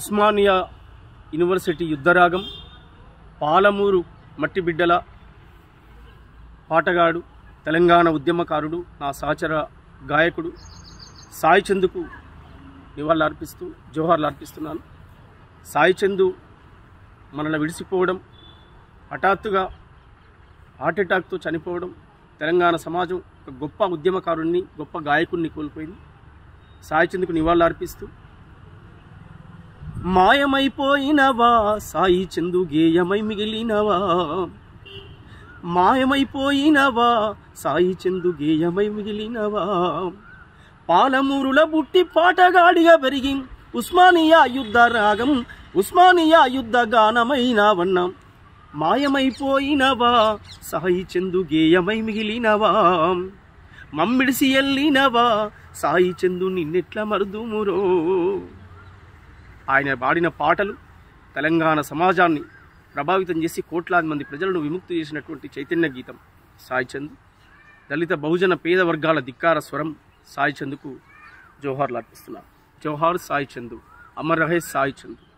Osmania university యుద్ధరాగం Palamuru మట్టి బిడ్డల పాటగాడు తెలంగాణ ఉద్యమకారుడు నా సహచర గాయకుడు సాయి చందుకు నివాళులు అర్పిస్తూ జోహార్లు అర్పిస్తున్నాను సాయి చందు మనల్ని విడిసిపోవడం హఠాత్తుగా హార్ట్ అటాక్తో చనిపోవడం తెలంగాణ సమాజం ఒక గొప్ప ఉద్యమకారుణ్ణి గొప్ప గాయకుడిని కోల్పోయింది సాయి చందుకు నివాళులు అర్పిస్తూ మాయమైపోయినవా సాయి చందు గేయమై మిగిలినవా మాయమైపోయినవా సాయి చందు గేయమై మిగిలినవా పాలమూరుల బుట్టి పాటగాడిగా పెరిగి ఉస్మానియా యుద్ధ రాగం ఉస్మానియా యుద్ధ గానమైనవన్నాం మాయమైపోయినవా సాయి చందు గేయమై మిగిలినవా మమ్మిడిసి ఎల్లినవా సాయి చందు నిన్నెట్ల మరుదుమురో ఆయన పాడిన పాటలు తెలంగాణ సమాజాన్ని ప్రభావితం చేసి కోట్లాది మంది ప్రజలను విముక్తి చేసినటువంటి చైతన్య గీతం సాయి చంద్ దళిత బహుజన పేద వర్గాల ధిక్కార స్వరం సాయి చందుకు జోహార్లు అర్పిస్తున్నారు జోహార్ సాయి చందు అమర్ రహే సాయి చందు